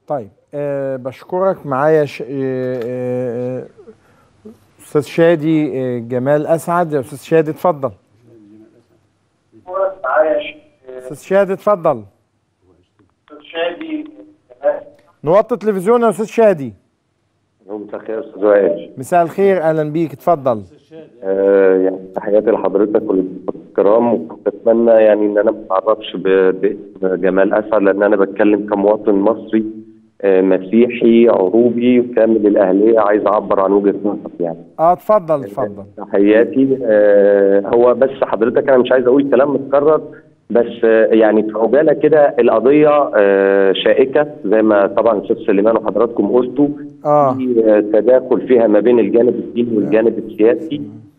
طيب أه بشكرك معايا ش... أه أه استاذ شادي أه جمال اسعد يا استاذ شادي اتفضل استاذ شادي اتفضل شادي نوطي التلفزيون يا استاذ شادي مساء الخير استاذ وائل مساء الخير اهلا بيك اتفضل آه يعني تحياتي لحضرتك والضيوف الكرام وبتمنى يعني ان انا ما اتعرفش ب- باسم جمال اسعد لان انا بتكلم كمواطن مصري آه مسيحي عروبي وكامل الاهليه عايز اعبر عن وجهه نظري يعني اه اتفضل اتفضل تحياتي آه هو بس حضرتك انا مش عايز اقول كلام متكرر بس آه يعني في عجاله كده القضيه آه شائكه زي ما طبعا الاستاذ سليمان وحضراتكم قلتوا اه في آه، تداخل فيها ما بين الجانب الديني والجانب السياسي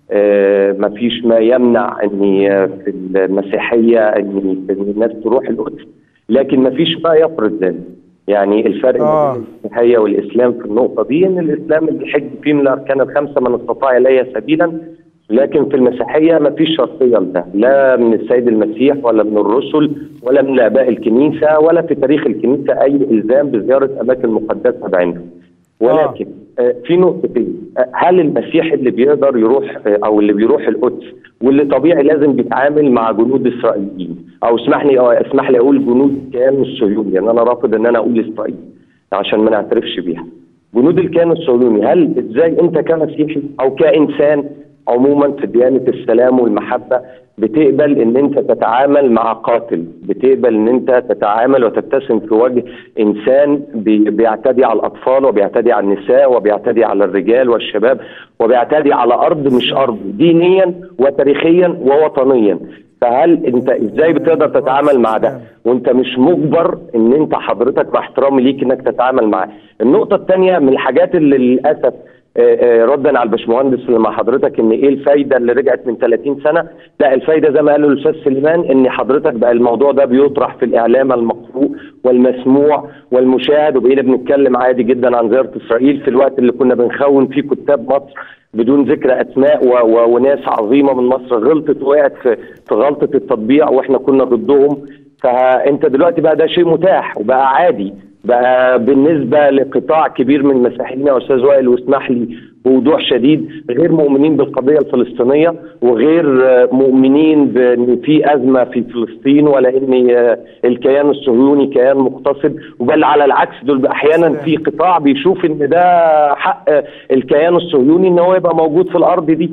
آه، ما فيش ما يمنع ان آه، في المسيحيه ان إن الناس تروح القدس لكن ما فيش ما يفرض ذلك يعني الفرق آه. ما بين المسيحيه والاسلام في النقطه دي ان الاسلام اللي بيحج فيه من الاركان الخمسه من استطاع الي سبيلا لكن في المسيحيه ما فيش شرطيه لده لا من السيد المسيح ولا من الرسل ولا من اباء الكنيسه ولا في تاريخ الكنيسه اي الزام بزياره اماكن مقدسه بعينهم ولكن آه. في نقطتين آه، هل المسيح اللي بيقدر يروح آه، او اللي بيروح القدس واللي طبيعي لازم بيتعامل مع جنود اسرائيليين او اسمح لي آه، اسمح لي اقول جنود الكيان الصهيوني يعني انا رافض ان انا اقول اسرائيل عشان ما نعترفش بيها جنود الكيان الصهيوني هل ازاي انت كمسيحي او كانسان عموما في ديانه السلام والمحبه بتقبل ان انت تتعامل مع قاتل بتقبل ان انت تتعامل وتبتسم في وجه انسان بي- بيعتدي على الاطفال وبيعتدي على النساء وبيعتدي على الرجال والشباب وبيعتدي على ارض مش ارض دينيا وتاريخيا ووطنيا فهل انت ازاي بتقدر تتعامل مع ده وانت مش مجبر ان انت حضرتك مع احترامي ليك انك تتعامل معاه النقطه الثانيه من الحاجات اللي للاسف آه، آه، ردا على الباشمهندس اللي مع حضرتك ان ايه الفايده اللي رجعت من 30 سنه لا الفايده زي ما قال الاستاذ سليمان ان حضرتك بقى الموضوع ده بيطرح في الاعلام المقروء والمسموع والمشاهد وبقينا بنتكلم عادي جدا عن زياره اسرائيل في الوقت اللي كنا بنخون فيه كتاب مصر بدون ذكر اسماء و و وناس عظيمه من مصر غلطت وقعت في, في غلطه التطبيع واحنا كنا ضدهم فانت دلوقتي بقى ده شيء متاح وبقى عادي بقى بالنسبه لقطاع كبير من المسيحيين يا استاذ وائل واسمح لي بوضوح شديد غير مؤمنين بالقضيه الفلسطينيه وغير آه، مؤمنين بان في ازمه في فلسطين ولا ان آه، الكيان الصهيوني كيان مقتصد وبل على العكس دول احيانا في قطاع بيشوف ان ده حق آه، الكيان الصهيوني ان هو يبقى موجود في الارض دي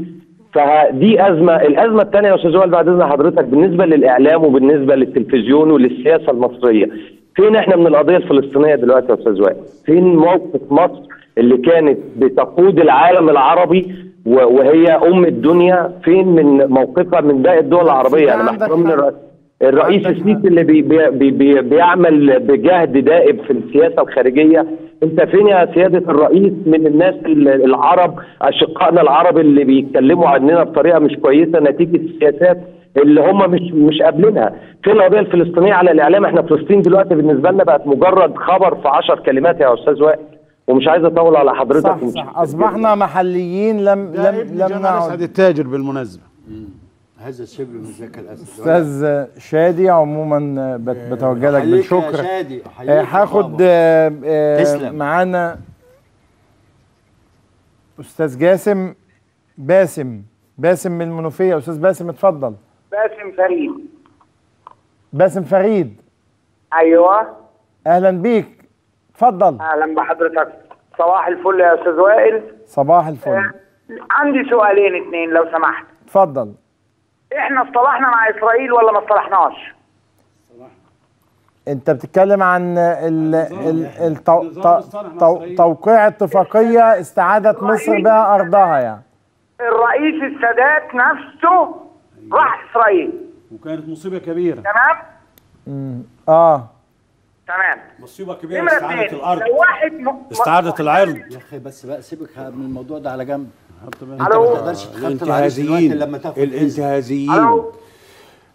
فدي ازمه الازمه الثانيه يا استاذ وائل بعد اذن حضرتك بالنسبه للاعلام وبالنسبه للتلفزيون وللسياسه المصريه فين احنا من القضيه الفلسطينيه دلوقتي يا استاذ وائل فين موقف مصر اللي كانت بتقود العالم العربي و- وهي ام الدنيا فين من موقفها من باقي الدول العربيه يعني عندك محترم حق. الر- الرئيس عندك السيسي حق. اللي بي بي بي بي بيعمل بجهد دائب في السياسه الخارجيه انت فين يا سياده الرئيس من الناس ال- العرب اشقائنا العرب اللي بيتكلموا عننا بطريقه مش كويسه نتيجه السياسات اللي هم مش مش قابلينها فين القضيه الفلسطينيه على الاعلام احنا فلسطين دلوقتي بالنسبه لنا بقت مجرد خبر في 10 كلمات يا استاذ وائل ومش عايز اطول على حضرتك صح ومش- صح اصبحنا محليين لم ده لم ابن لم جمال نعد اسعد التاجر بالمناسبه هذا الشبل من ذاك الاسد استاذ شادي عموما بت- بتوجه لك أحييك يا بالشكر شادي أحييك آه، يا هاخد بابا. آه، آه، تسلم. معانا استاذ جاسم باسم باسم من المنوفيه استاذ باسم اتفضل باسم فريد باسم فريد ايوه اهلا بيك اتفضل اهلا بحضرتك صباح الفل يا استاذ وائل صباح الفل عندي سؤالين اتنين لو سمحت اتفضل احنا اصطلحنا مع اسرائيل ولا ما اصطلحناش انت بتتكلم عن ال ال التو- النظام تو- اصطلح مع تو- إسرائيل. توقيع اتفاقيه استعادت مصر بها ارضها يعني الرئيس السادات نفسه راح اسرائيل وكانت مصيبه كبيره تمام اه تمام مصيبه كبيره نمرة استعاده اتنين الارض لو واحد م... استعاده العرض يا اخي بس بقى سيبك من الموضوع ده على جنب حط بالك. انت ألو؟ ما تقدرش تخطي العريس دلوقتي الانتهازيين لما تاخد إذن. الانتهازيين الو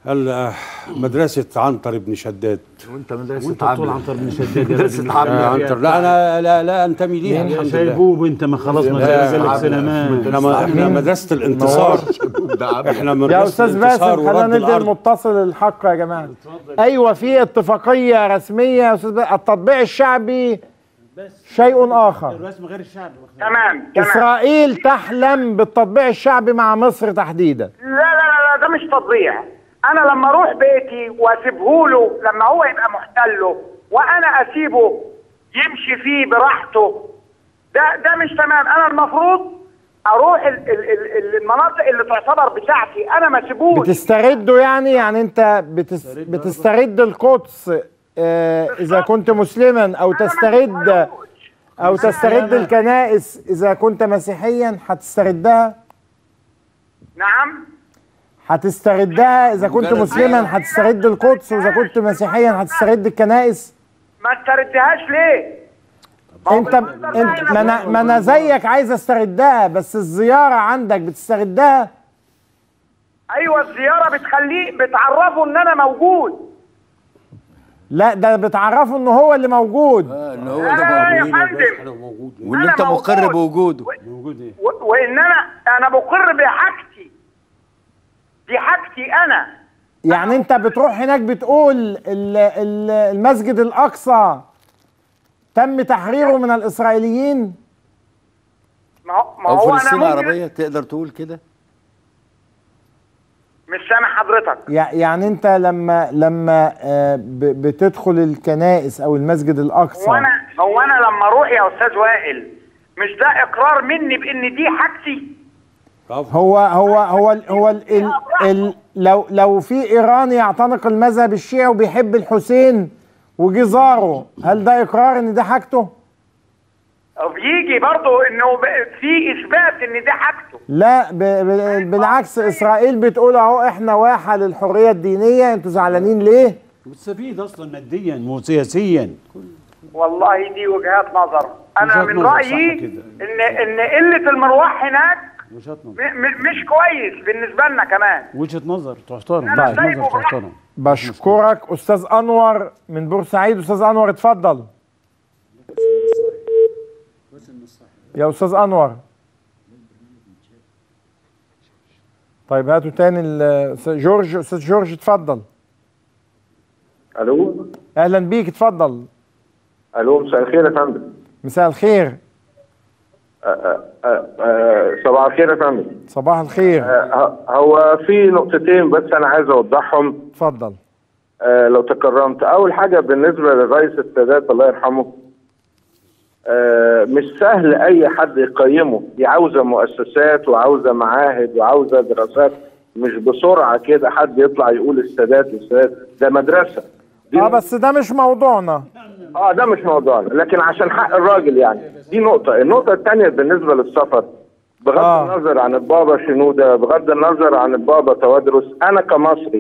ال- مدرسة عنتر بن شداد وانت مدرسه وانت بتقول عبد عنتر بن شداد يا مدرسة راجل. عبد يا عنتر لا انا لا لا انتمي ليها مين؟ الحمد لله شايبوب انت ما خلاص ما لا، زال لك عبد- سليمان احنا ما احنا مدرسة الانتصار احنا يا مدرسة استاذ الانتصار باسم خلينا ورد ندي الارض المتصل الحق يا جماعه ايوه في اتفاقيه رسميه يا استاذ باسم التطبيع الشعبي شيء اخر الرسم غير الشعبي تمام تمام اسرائيل تحلم بالتطبيع الشعبي مع مصر تحديدا لا لا لا لا ده مش تطبيع انا لما اروح بيتي واسيبه له لما هو يبقى محتله وانا اسيبه يمشي فيه براحته ده ده مش تمام انا المفروض اروح ال- ال- ال- المناطق اللي تعتبر بتاعتي انا ما اسيبوش بتسترده يعني يعني انت بتس بتسترد القدس آه، اذا كنت مسلما او تسترد او تسترد الكنائس اذا كنت مسيحيا هتستردها نعم هتستردها اذا كنت مسلما هتسترد القدس واذا كنت مسيحيا هتسترد الكنائس ما استردهاش ليه انت انت ما انا ما انا زيك عايز استردها بس الزياره عندك بتستردها ايوه الزياره بتخليه بتعرفه ان انا موجود لا ده بتعرفه ان هو اللي موجود آه، ان هو لا ده لا يا موجود. فندم وان أنا انت مقر موجود. بوجوده موجود ايه و- وان انا انا مقر بحاجتي دي حاجتي انا يعني انت بتروح هناك بتقول ال- ال- المسجد الاقصى تم تحريره من الاسرائيليين ما هو ما او هو انا فلسطين ممكن عربيه تقدر تقول كده مش سامع حضرتك يع- يعني انت لما لما آه، ب- بتدخل الكنائس او المسجد هو الاقصى انا هو انا لما اروح يا استاذ وائل مش ده اقرار مني بان دي حاجتي برافو هو هو هو ال هو ال ال ال لو لو في ايراني يعتنق المذهب الشيعي وبيحب الحسين وجي زاره هل ده اقرار ان ده حاجته؟ بيجي برضه انه ب- في اثبات ان دي حاجته لا ب ب بالعكس اسرائيل بتقول اهو احنا واحه للحريه الدينيه انتوا زعلانين ليه؟ مستفيد اصلا ماديا وسياسيا والله دي وجهات نظر انا وجهات من نظر، صح رايي كده. ان ان قله المروح هناك وجهة م نظر م مش كويس بالنسبه لنا كمان وجهة نظر تحترم أنا وجهة سايبه نظر براحته. تحترم بشكرك استاذ انور من بورسعيد استاذ انور اتفضل يا استاذ انور طيب هاتوا تاني ال- أستاذ جورج استاذ جورج اتفضل الو اهلا بيك اتفضل الو مساء الخير يا فندم مساء الخير آه، آه، صباح الخير يا فندم صباح الخير آه، هو في نقطتين بس انا عايز اوضحهم اتفضل آه، لو تكرمت اول حاجه بالنسبه للرئيس السادات الله يرحمه آه، مش سهل اي حد يقيمه دي عاوزه مؤسسات وعاوزه معاهد وعاوزه دراسات مش بسرعه كده حد يطلع يقول السادات والسادات ده مدرسه دي اه بس ده مش موضوعنا اه ده مش موضوعنا لكن عشان حق الراجل يعني دي نقطة النقطة الثانية بالنسبة للسفر بغض آه. آه. النظر عن البابا شنودة بغض النظر عن البابا توادرس أنا كمصري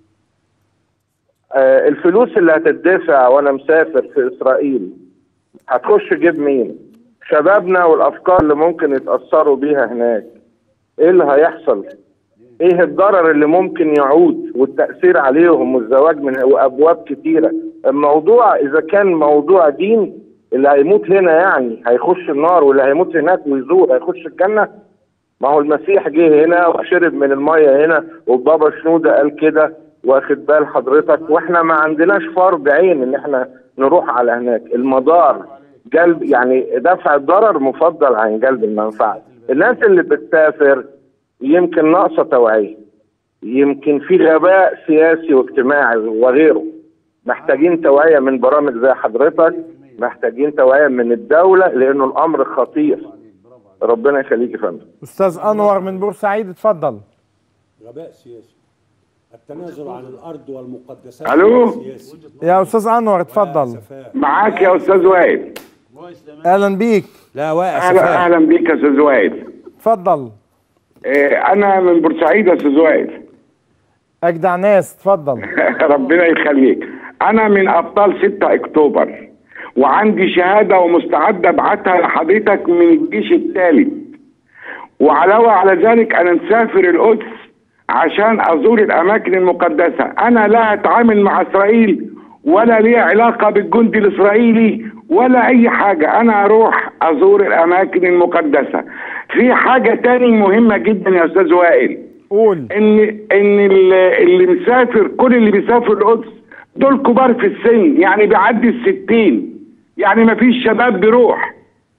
آه الفلوس اللي هتدفع وأنا مسافر في إسرائيل هتخش جيب مين؟ شبابنا والأفكار اللي ممكن يتأثروا بيها هناك إيه اللي هيحصل؟ ايه الضرر اللي ممكن يعود والتأثير عليهم والزواج من وابواب كتيرة الموضوع اذا كان موضوع دين اللي هيموت هنا يعني هيخش النار واللي هيموت هناك ويزور هيخش الجنة ما هو المسيح جه هنا وشرب من المية هنا وبابا شنودة قال كده واخد بال حضرتك واحنا ما عندناش فرض عين ان احنا نروح على هناك المدار جلب يعني دفع الضرر مفضل عن جلب المنفعة الناس اللي بتسافر يمكن ناقصة توعية يمكن في غباء سياسي واجتماعي وغيره محتاجين توعية من برامج زي حضرتك محتاجين توعية من الدولة لأنه الأمر خطير ربنا يخليك يا فندم استاذ انور من بورسعيد اتفضل غباء سياسي التنازل عن الارض والمقدسات ألو؟ سياسي يا استاذ انور اتفضل سفاهة. معاك يا استاذ وائل اهلا بيك لا واقع اهلا سفاهة اهلا بيك يا استاذ وائل اتفضل إيه، انا من بورسعيد يا استاذ وائل اجدع ناس اتفضل ربنا يخليك انا من ابطال 6 اكتوبر وعندي شهاده ومستعد ابعتها لحضرتك من الجيش الثالث وعلاوه على ذلك انا مسافر القدس عشان ازور الاماكن المقدسه انا لا اتعامل مع اسرائيل ولا لي علاقه بالجندي الاسرائيلي ولا اي حاجه انا اروح ازور الاماكن المقدسه في حاجه تاني مهمه جدا يا استاذ وائل قول ان ان اللي اللي مسافر كل اللي بيسافر القدس دول كبار في السن يعني بيعدي الستين يعني ما فيش شباب بيروح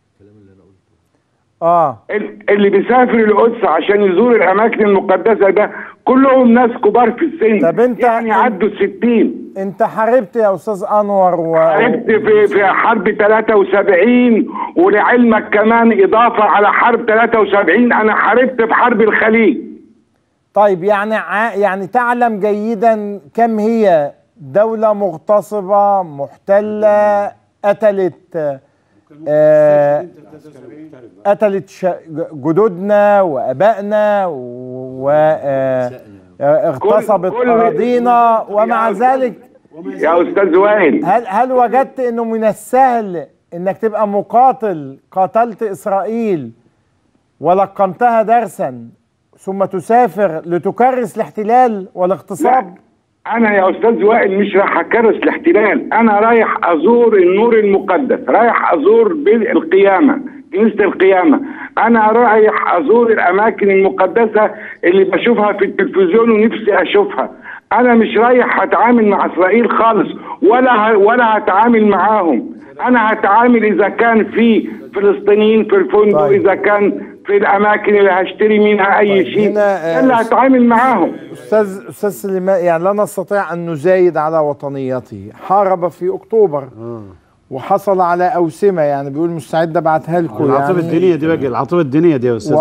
اه ال- اللي بيسافر القدس عشان يزور الاماكن المقدسه ده كلهم ناس كبار في السن طب انت- يعني عدوا الستين انت حاربت يا استاذ انور و... حاربت في في حرب 73 ولعلمك كمان اضافه على حرب 73 انا حاربت في حرب الخليج طيب يعني ع... يعني تعلم جيدا كم هي دولة مغتصبة محتلة قتلت آه قتلت ش... جدودنا وابائنا واغتصبت كل- كل- اراضينا ومع ذلك يا استاذ وائل هل هل وجدت انه من السهل انك تبقى مقاتل قاتلت اسرائيل ولقنتها درسا ثم تسافر لتكرس الاحتلال والاغتصاب انا يا استاذ وائل مش رايح اكرس الاحتلال انا رايح ازور النور المقدس رايح ازور بيت القيامه كنيسه القيامه انا رايح ازور الاماكن المقدسه اللي بشوفها في التلفزيون ونفسي اشوفها انا مش رايح هتعامل مع اسرائيل خالص ولا ه... ولا هتعامل معاهم انا هتعامل اذا كان في فلسطينيين في الفندق طيب. اذا كان في الاماكن اللي هشتري منها اي طيب، شيء هنا، آه، ده اللي هتعامل معاهم استاذ استاذ سليمان يعني لا نستطيع ان نزايد على وطنيته حارب في اكتوبر وحصل على اوسمه يعني بيقول مستعد ابعتها لكم العاطفه يعني الدينيه دي بقى العاطفه الدينيه دي يا استاذ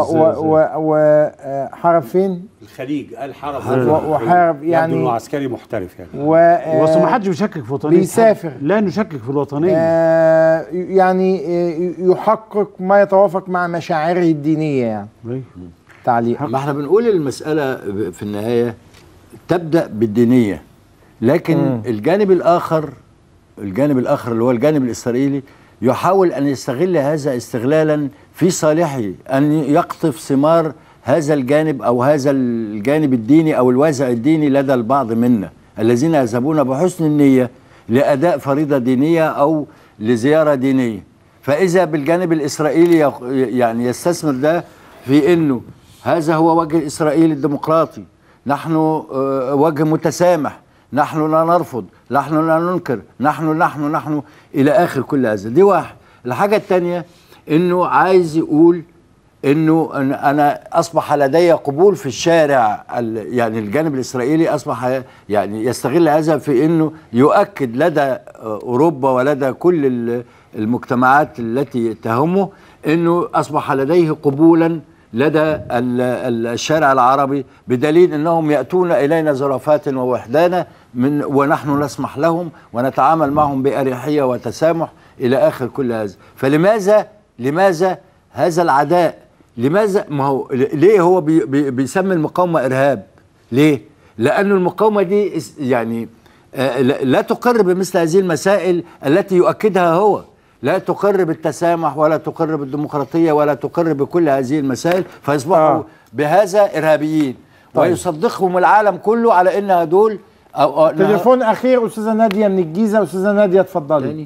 وحارب فين؟ الخليج قال حرب و- وحارب يعني- يبدو انه عسكري محترف يعني و آه، بس ما حدش بيشكك في وطنيه بيسافر. لا نشكك في الوطنيه آه، يعني آه، يحقق ما يتوافق مع مشاعره الدينيه يعني أيوة. تعليق ما احنا بنقول المسألة في النهاية تبدأ بالدينية لكن مم. الجانب الآخر الجانب الآخر اللي هو الجانب الإسرائيلي يحاول أن يستغل هذا استغلالا في صالحه أن يقطف ثمار هذا الجانب أو هذا الجانب الديني أو الوازع الديني لدى البعض منا الذين يذهبون بحسن النية لأداء فريضة دينية أو لزيارة دينية فإذا بالجانب الإسرائيلي يق- يعني يستثمر ده في أنه هذا هو وجه إسرائيل الديمقراطي نحن آه، وجه متسامح نحن لا نرفض نحن لا ننكر نحن نحن نحن إلى آخر كل هذا دي واحد الحاجة الثانية أنه عايز يقول انه أن- انا اصبح لدي قبول في الشارع ال- يعني الجانب الاسرائيلي اصبح يعني يستغل هذا في انه يؤكد لدى آه، اوروبا ولدى كل ال- المجتمعات التي تهمه انه اصبح لديه قبولا لدى ال- ال- الشارع العربي بدليل انهم ياتون الينا زرافات ووحدانا من ونحن نسمح لهم ونتعامل معهم باريحيه وتسامح الى اخر كل هذا فلماذا لماذا هذا العداء لماذا ما هو ليه هو بي بي بيسمي المقاومه ارهاب ليه لأن المقاومه دي اس- يعني آه، لا لا تقر بمثل هذه المسائل التي يؤكدها هو لا تقر بالتسامح ولا تقر بالديمقراطيه ولا تقر بكل هذه المسائل فيصبحوا آه. آه. بهذا ارهابيين طيب. طيب. ويصدقهم العالم كله على ان هدول أو أو تليفون اخير استاذه ناديه من الجيزه استاذه ناديه اتفضلي تاني.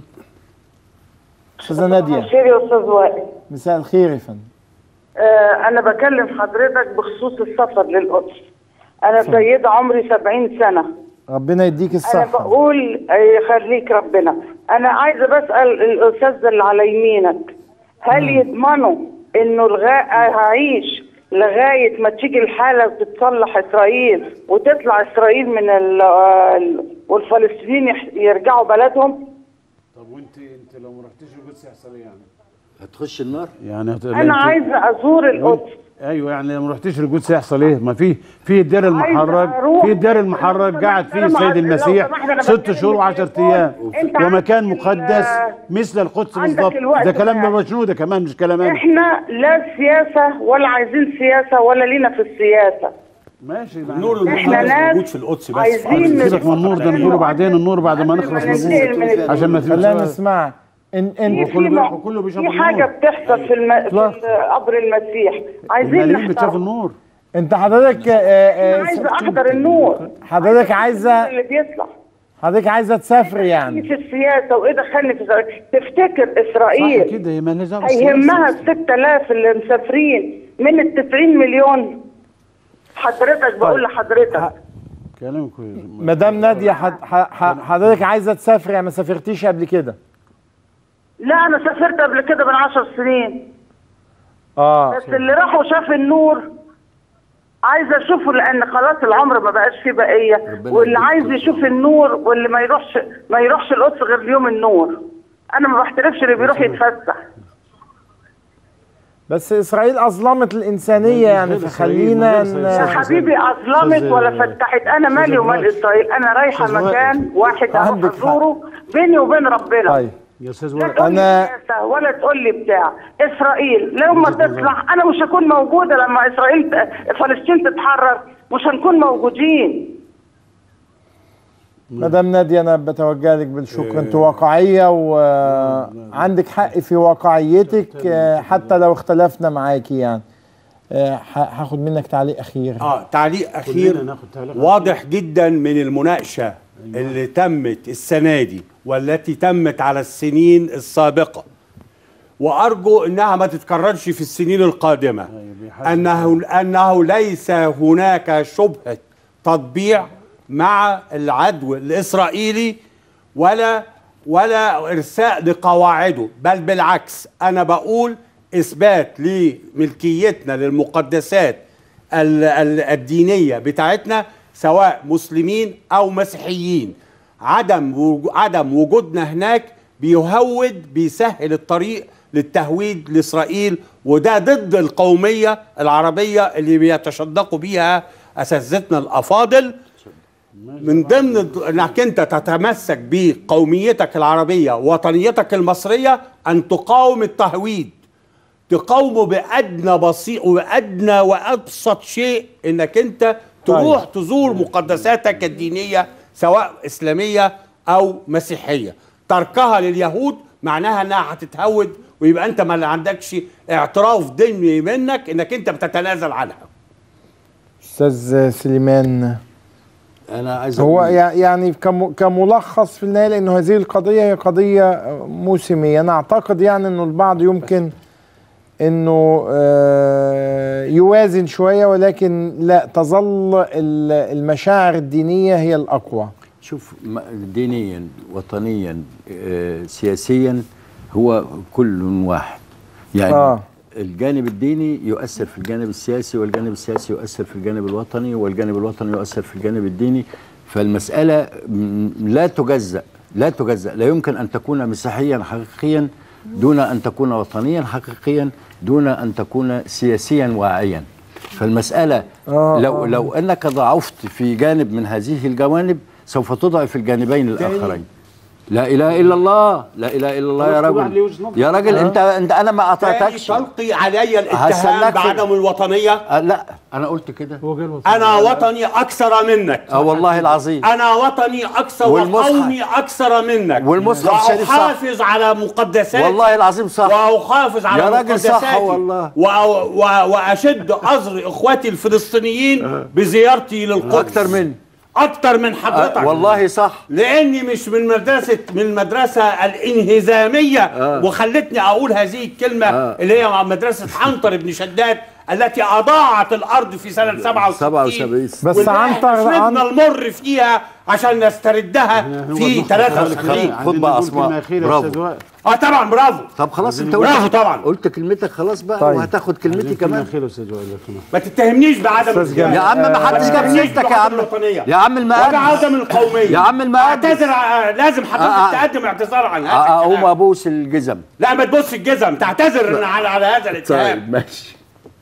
استاذه ناديه خير يا استاذ وائل مساء الخير يا فندم آه انا بكلم حضرتك بخصوص السفر للقدس انا سيده عمري 70 سنه ربنا يديك انا الصحه بقول آه، يخليك ربنا انا عايزه بسال الاستاذ اللي على يمينك هل يضمنوا انه الغاء هعيش لغايه ما تيجي الحاله وتتصلح اسرائيل وتطلع اسرائيل من ال ال- والفلسطينيين يح- يرجعوا بلدهم طب وانت انت لو ما رحتيش القدس يحصل ايه يعني؟ هتخش النار يعني هت... انا عايزه ازور القدس ايوه يعني لو ما رحتيش القدس يحصل ايه؟ ما في في الدير المحرج أروح. في الدير المحرج قاعد فيه أنا السيد معاك. لو المسيح سمحت أنا ست بتكلم شهور وعشر بالتليفون. ايام أنت ومكان عندك مقدس ال- مثل القدس عندك بالضبط الوقت ده كلام بتاعك. مجنون ده كمان مش كلام انا احنا لا سياسه ولا عايزين سياسه ولا لينا في السياسه ماشي النور إحنا المقدس ناس موجود في القدس بس عايزين في سيبك من النور ده نقوله بعدين النور بعد ما نخلص ننتقل من نقوله عشان ما خلينا تبقاش نسمع ان في ان في م- وكله بيشوف في النور. حاجه بتحصل في, الم... في إطلاق. قبر المسيح عايزين الملايين بتشاف نحترم النور انت حضرتك آه، آه، انا عايزه احضر النور حضرتك عايزه اللي بيطلع حضرتك عايزه تسافر يعني في السياسه وايه دخلني في إسرائيل؟ تفتكر اسرائيل كده هي مالهاش دعوة بالسياسة. هيهمها ال 6000 اللي مسافرين من ال 90 مليون حضرتك بقول لحضرتك كلامك كويس. مدام ناديه حد- ح- ح- حضرتك عايزه تسافر يعني ما سافرتيش قبل كده لا انا سافرت قبل كده من 10 سنين اه بس اللي راحوا شاف النور عايزه اشوفه لان خلاص العمر ما بقاش فيه بقيه ربنا واللي يديك عايز الصحة. يشوف النور واللي ما يروحش ما يروحش القدس غير اليوم النور انا ما بحترفش اللي بيروح يتفسح بس اسرائيل اظلمت الانسانيه يعني غير فخلينا إسرائيل، ن- يا أستاذ- حبيبي اظلمت أستاذ- ولا فتحت انا مالي ومال أستاذ اسرائيل انا رايحه أستاذ وائل. مكان واحد اروح عندك حق. ازوره بيني وبين ربنا طيب يا استاذ لا وائل تقول لي أنا- سياسة ولا تقول لي بتاع اسرائيل لما تطلع انا مش هكون موجوده لما اسرائيل ت- فلسطين تتحرر مش هنكون موجودين مدام ناديه انا بتوجه لك بالشكر انت واقعيه وعندك حق في واقعيتك آه، حتى لو اختلفنا معاكي يعني آه، ه- هاخد منك تعليق اخير اه تعليق كلنا اخير ناخد تعليق واضح جدا من المناقشه اللي تمت السنه دي والتي تمت على السنين السابقه وارجو انها ما تتكررش في السنين القادمه بيحاسب. انه انه ليس هناك شبهه تطبيع مع العدو الاسرائيلي ولا ولا ارساء لقواعده بل بالعكس انا بقول اثبات لملكيتنا للمقدسات ال- ال- الدينيه بتاعتنا سواء مسلمين او مسيحيين عدم وجو- عدم وجودنا هناك بيهود بيسهل الطريق للتهويد لاسرائيل وده ضد القوميه العربيه اللي بيتشدقوا بيها اساتذتنا الافاضل من ضمن الد- انك انت تتمسك بقوميتك العربيه ووطنيتك المصريه ان تقاوم التهويد تقاومه بادنى بسيط وادنى وابسط شيء انك انت تروح تزور مقدساتك الدينيه سواء اسلاميه او مسيحيه تركها لليهود معناها انها هتتهود ويبقى انت ما عندكش اعتراف ديني منك انك انت بتتنازل عنها استاذ سليمان انا عايز هو أقول- يع- يعني كم- كملخص في النهايه لانه هذه القضيه هي قضيه موسميه انا اعتقد يعني انه البعض يمكن انه آه، يوازن شويه ولكن لا تظل ال- المشاعر الدينيه هي الاقوى شوف م- دينيا وطنيا آه، سياسيا هو كل واحد يعني آه. آه. الجانب الديني يؤثر في الجانب السياسي والجانب السياسي يؤثر في الجانب الوطني والجانب الوطني يؤثر في الجانب الديني فالمسألة م- لا تجزأ لا تجزأ لا يمكن أن تكون مسيحيا حقيقيا دون أن تكون وطنيا حقيقيا دون أن تكون سياسيا واعيا فالمسألة آه، لو آه. لو أنك ضعفت في جانب من هذه الجوانب سوف تضعف الجانبين الآخرين لا إله إلا الله لا إله إلا الله يا خلاص كل واحد ليه رجل وجهة نظر. يا راجل أنت أنت أنا ما تاني قطعتكش تلقي علي الاتهام هستناك في- بعدم الوطنيه أه لا أنا قلت كده هو غير وطني. انا وطني اكثر منك اه والله العظيم انا وطني اكثر والمصحف. وقومي اكثر منك والمصحف الشريف صح. واحافظ على مقدساتي والله العظيم صح واحافظ على يا راجل صح مقدساتي والله. و... و... واشد ازر اخواتي الفلسطينيين بزيارتي للقدس أكتر مني اكتر من حضرتك أه والله صح لاني مش من مدرسه من المدرسه الانهزاميه آه. وخلتني اقول هذه الكلمه آه. اللي هي مدرسه عنتر بن شداد التي اضاعت الارض في سنه 67 77 بس واللي عنتر احنا شربنا عن... المر فيها عشان نستردها هو في المخ- 73 خد عايزين بقى نقول أسماء. كلمة أخيرة يا برافو. أستاذ وائل. اه طبعا برافو طب خلاص انت برافو قلت طبعا قلت كلمتك خلاص بقى طيب. وهتاخد كلمتي عايزين كلمة كمان أخيرة يا أستاذ وائل لو سمحت. ما تتهمنيش بعدم أستاذ الصيام. جمال. يا عم ما حدش جاب تتهمنيش سيرتك يا بعدم عم الوطنية. يا عم ولا المقدس عدم القوميه يا عم المقدس. اعتذر آه، لازم آه، حضرتك آه. تقدم اعتذار عن هذا اقوم الكلام. ابوس الجزم لا ما تبص الجزم تعتذر على على هذا الاتهام ماشي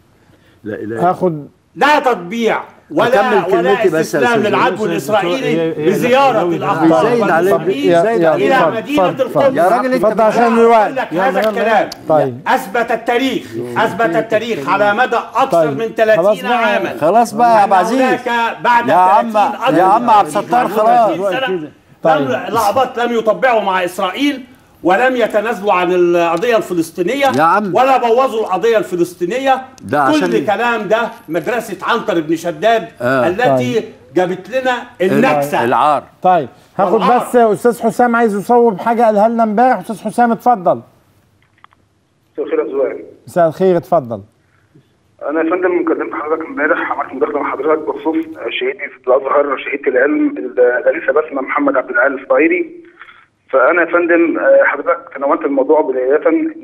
لا اله هاخد لا تطبيع ولا أكمل ولا كلمتي بس يا استسلام أستاذ. للعدو هي- الاسرائيلي هي- بزياره هي- الاخبار بيزايد عليك. والمسلمين يا- يا- الى اتفضل، مدينه اتفضل، القدس يا راجل انت اتفضل عشان أقول الوقت لك يلا، هذا يلا. الكلام طيب اثبت التاريخ اثبت التاريخ على مدى اكثر طيب. من خلاص 30 بقى. عاما خلاص بقى يا أن عبد العزيز هناك بعد يا عم 30 أكثر يا عم من عبد الستار 30 خلاص سنة طيب. لم لعبات لم يطبعوا مع اسرائيل ولم يتنازلوا عن القضيه الفلسطينيه يا عم. ولا بوظوا القضيه الفلسطينيه ده كل عشان- كلام ده مدرسه عنتر بن شداد آه. التي جابت لنا النكسه العار طيب هاخد والعار. بس استاذ حسام عايز يصوب حاجه قالها لنا امبارح استاذ حسام اتفضل مساء الخير يا زوال مساء الخير اتفضل انا يا فندم كلمت حضرتك امبارح عملت مداخله مع حضرتك بخصوص شهيدي في الازهر شهيده العلم الانسه بسمه محمد عبد العال الصعيدي فانا يا فندم آه، حضرتك تناولت الموضوع بدايه ان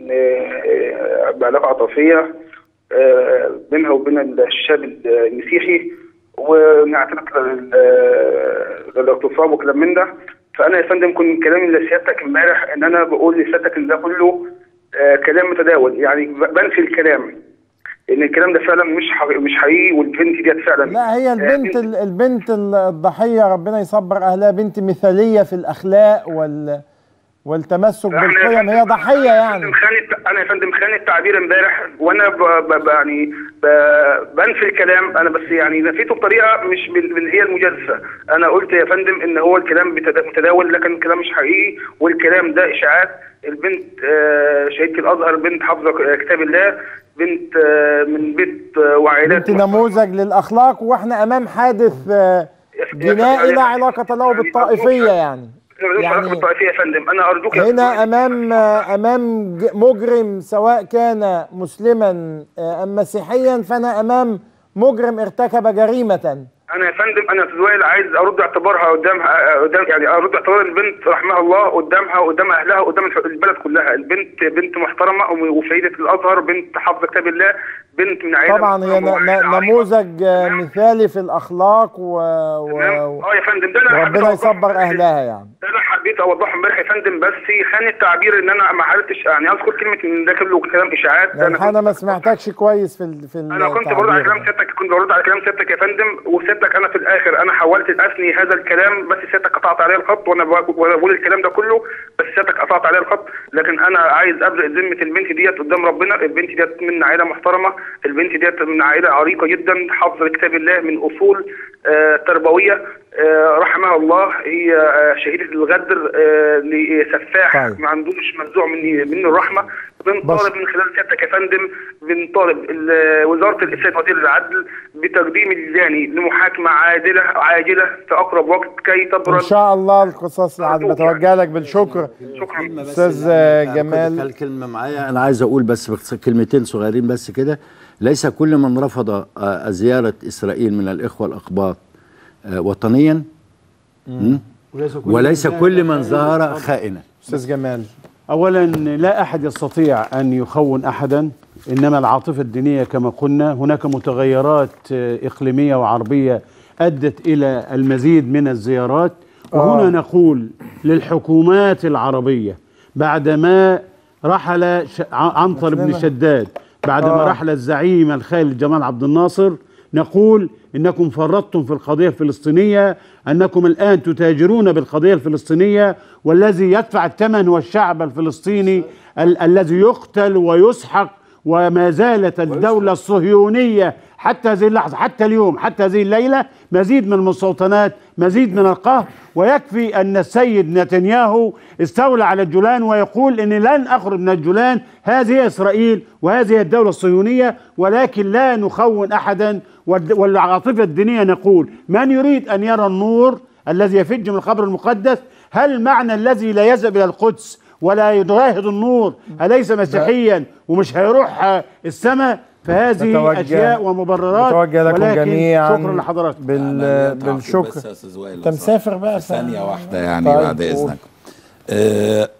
آه، بعلاقه عاطفيه آه، بينها وبين الشاب المسيحي ونعترف لل- آه، للاغتصاب وكلام من ده فانا يا فندم كنت كلامي لسيادتك امبارح ان انا بقول لسيادتك ان ده كله آه، كلام متداول يعني ب- بنفي الكلام ان الكلام ده فعلا مش حقيقي مش حقيقي والبنت ديت فعلا لا هي البنت ال- البنت ال- الضحيه ربنا يصبر اهلها بنت مثاليه في الاخلاق وال والتمسك أنا يا بالقيم فندم- هي ضحيه أنا يا يعني فندم خان انا يا فندم خان التعبير امبارح وانا ب... ب... ب... يعني ب... بنفي الكلام انا بس يعني نفيته بطريقه مش بال... بال... هي المجازفه انا قلت يا فندم ان هو الكلام بتد... متداول لكن الكلام مش حقيقي والكلام ده اشاعات البنت آه، شهيده الازهر بنت حافظه كتاب الله بنت آه، من بيت آه، وعائلات بنت نموذج للاخلاق واحنا امام حادث آه، جنائي لا علاقه له بالطائفيه يعني ملوش علاقه يعني بالطائفيه يا فندم انا ارجوك يا هنا امام امام ج- مجرم سواء كان مسلما آه، ام مسيحيا فانا امام مجرم ارتكب جريمه انا يا فندم انا في الوائل عايز ارد اعتبارها قدامها قدام يعني ارد اعتبار البنت رحمها الله قدامها وقدام اهلها وقدام الح- البلد كلها البنت بنت محترمه وم- وسيده الازهر بنت حافظه كتاب الله بنت من عائله طبعا هي ن- محترمة ن- وعائلة عريقة. نموذج آه، مثالي في الاخلاق و... و... اه يا فندم ده انا حبيت وربنا أوضحه يصبر امبارح. اهلها يعني ده انا حبيت اوضحه امبارح يا فندم بس خان التعبير ان انا ما عرفتش يعني اذكر كلمه ان ده كله كلام اشاعات ده يعني انا انا ما سمعتكش كويس في ال... في انا كنت برد على التعبير كلام ده. سيادتك كنت برد على كلام سيادتك يا فندم وسيادتك انا في الاخر انا حاولت اثني هذا الكلام بس سيادتك قطعت عليه الخط وانا ب- وانا بقول الكلام ده كله بس سيادتك قطعت عليه الخط لكن انا عايز ابرئ ذمه البنت ديت قدام ربنا البنت ديت من عائله محترمه البنت ديت من عائله عريقه جدا حافظه كتاب الله من اصول آه تربويه آه رحمها الله هي آه شهيده الغدر آه لسفاح طيب. ما عندوش منزوع من من الرحمه بنطالب من خلال سيادتك يا فندم بنطالب ال- وزاره الاسلام وزير العدل بتقديم الجاني لمحاكمه عادله عاجله في اقرب وقت كي ان تبرد شاء الله القصاص العدل بتوجه لك بالشكر شكرا استاذ جمال قال كلمه معايا انا عايز اقول بس بخص- كلمتين صغيرين بس كده ليس كل من رفض آه، زياره اسرائيل من الاخوه الاقباط آه، وطنيا مم؟ وليس كل من ظهر خائنا استاذ جمال اولا لا احد يستطيع ان يخون احدا انما العاطفه الدينيه كما قلنا هناك متغيرات آه، اقليميه وعربيه ادت الى المزيد من الزيارات وهنا آه. نقول للحكومات العربيه بعدما رحل ش- ع- عنتر بن مثلنا. شداد بعدما آه. رحل الزعيم الخالد جمال عبد الناصر نقول انكم فرطتم في القضيه الفلسطينيه انكم الان تتاجرون بالقضيه الفلسطينيه والذي يدفع الثمن هو الشعب الفلسطيني ال- الذي يقتل ويسحق وما زالت الدوله الصهيونيه حتى هذه اللحظه حتى اليوم حتى هذه الليله مزيد من المستوطنات مزيد من القهر ويكفي ان السيد نتنياهو استولى على الجولان ويقول اني لن اخرج من الجولان هذه هي اسرائيل وهذه هي الدوله الصهيونيه ولكن لا نخون احدا والد- والعاطفه الدينيه نقول من يريد ان يرى النور الذي يفج من القبر المقدس هل معنى الذي لا يذهب الى القدس ولا يجاهد النور أليس مسيحيا ومش هيروح آه، السماء فهذه بتوجه- اشياء ومبررات بتوجه لكم ولكن جميعا شكرا لحضراتكم بال... أنا ليا تعقيب بالشكر بس يا أستاذ وائل لو انت مسافر بقى ف- ثانية واحدة يعني طيب، بعد قول. إذنك آه،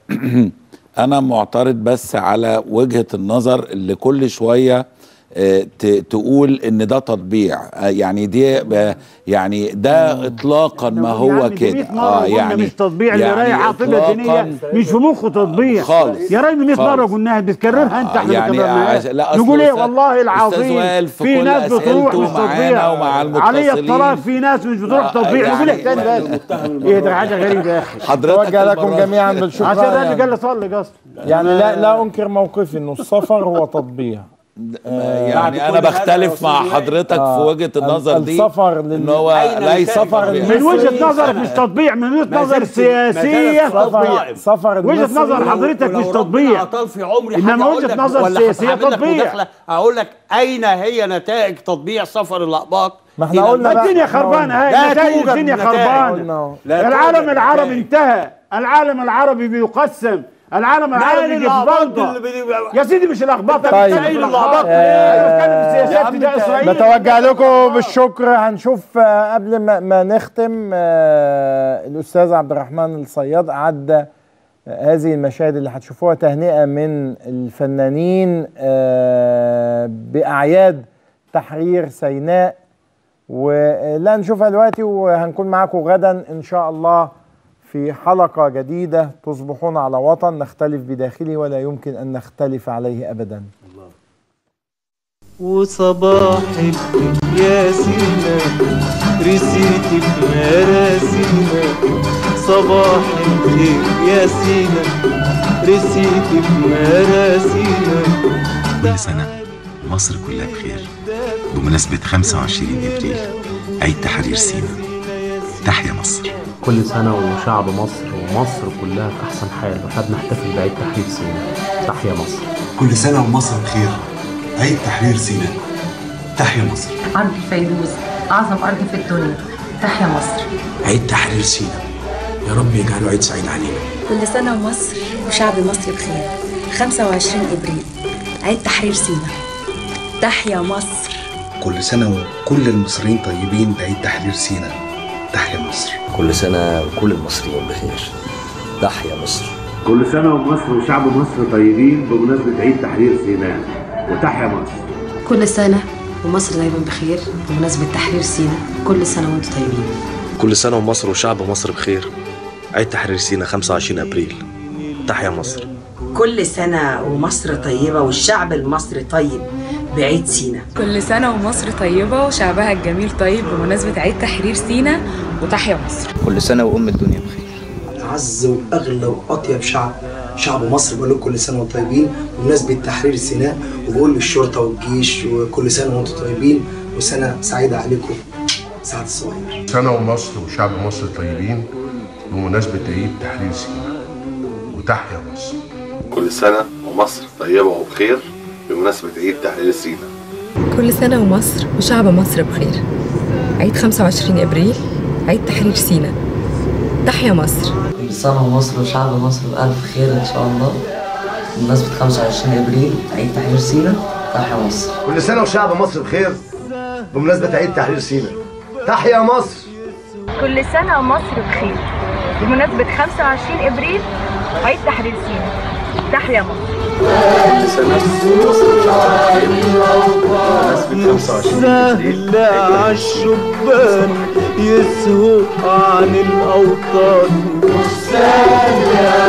أنا معترض بس على وجهة النظر اللي كل شوية آه، ت- تقول ان ده تطبيع آه، يعني دي ب- يعني ده اطلاقا ما هو يعني دي كده 100 مرة قلنا مش تطبيع اللي يعني رايح عاطفه دينيه إطلاقاً مش في مخه تطبيع خالص. يا راجل 100 مره خالص. قلناها بتكررها انت آه، احنا يعني بنكررها عش- لا، أصل نقول ايه أستاذ- والله أستاذ العظيم وائل في في كل ناس بتروح أسئلته مش معانا تطبيع ومع علي المتصلين. الطلاق في ناس مش بتروح لا، تطبيع نقول ايه يعني- تاني بس ايه ده حاجه غريبه يا اخي حضرتك توجه لكم المرة- جميعا بالشكر عشان ده اللي يعني. قال لي صلي اصلا يعني لا لا انكر موقفي انه السفر هو تطبيع يعني انا كل هذا بختلف مع رسول حضرتك في آه، وجهه النظر دي السفر لل- ان هو أين ليس نتائج سفر التطبيع؟ من وجهه نظرك مش تطبيع من وجهه ما نظر زالت- ما سياسيه زالت سفر تطبيع. سفر وجهة المصري نظر حضرتك ولو مش ربنا تطبيع. أطال في عمري إنما حاجة أقول وجهة لك نظر ولا سياسية هعمل لك تطبيع. مداخلة، اقول لك اين هي نتائج تطبيع سفر الاقباط ما احنا إلى قلنا بقى- الدنيا خربانه لا هاي نتائج توجد الدنيا نتائج. قلنا خربانه أهو. لا العالم توجد العربي نتائج. انتهى العالم العربي بيقسم العالم العربي مال في الأقباط فوضى اللي بي- يا سيدي مش الاخباط طيب. أنا بتكلم في الأخباط. آه، انا بتكلم في السياسات يا ده عم اسرائيل بتوجه لكم بالشكر هنشوف آه، قبل ما, ما نختم آه، الاستاذ عبد الرحمن الصياد اعد آه، هذه المشاهد اللي هتشوفوها تهنئه من الفنانين آه، باعياد تحرير سيناء ولا نشوفها دلوقتي وهنكون معاكم غدا ان شاء الله في حلقه جديده تصبحون على وطن نختلف بداخله ولا يمكن ان نختلف عليه ابدا وصباح الخير يا سينا رسيتي في مراسينا صباح الخير يا سينا رسيتي في مراسينا كل سنة مصر كلها بخير بمناسبة 25 إبريل عيد تحرير سيناء تحيا مصر كل سنة وشعب مصر ومصر كلها في أحسن حال واحنا بنحتفل بعيد تحرير سيناء تحيا مصر كل سنة ومصر بخير عيد تحرير سيناء تحيا مصر أرض الفيروز أعظم أرض في الدنيا تحيا مصر عيد تحرير سيناء يا رب يجعله عيد سعيد علينا كل سنة ومصر وشعب مصر بخير 25 إبريل عيد تحرير سيناء تحيا مصر كل سنة وكل المصريين طيبين بعيد تحرير سيناء تحيا مصر كل سنة وكل المصريين بخير تحيا مصر كل سنة ومصر وشعب مصر طيبين بمناسبة عيد تحرير سيناء وتحيا مصر كل سنة ومصر دايما بخير بمناسبة تحرير سيناء كل سنة وانتم طيبين كل سنة ومصر وشعب مصر بخير عيد تحرير سيناء 25 أبريل تحيا مصر كل سنة ومصر طيبة والشعب المصري طيب بعيد سيناء كل سنة ومصر طيبة وشعبها الجميل طيب بمناسبة عيد تحرير سيناء وتحيا مصر كل سنة وأم الدنيا بخير أعز وأغلى وأطيب شعب شعب مصر بقول لكم كل سنة وانتم طيبين بمناسبة تحرير سيناء وبقول للشرطة والجيش وكل سنة وانتم طيبين وسنة سعيدة عليكم سعد الصغير سنة ومصر وشعب مصر طيبين بمناسبة عيد تحرير سيناء وتحيا مصر كل سنة ومصر طيبة وبخير بمناسبة عيد تحرير سيناء كل سنة ومصر وشعب مصر بخير عيد 25 إبريل عيد تحرير سيناء تحيا مصر كل سنة ومصر وشعب مصر بألف خير إن شاء الله بمناسبة 25 إبريل عيد تحرير سيناء تحيا مصر كل سنة وشعب مصر بخير بمناسبة عيد تحرير سيناء تحيا مصر كل سنة ومصر بخير بمناسبة 25 إبريل عيد تحرير سيناء تحيا مصر كل سنة ومصر وشعب بخير بمناسبة 25 سهل على الشبان يسهو عن الأوطان سهل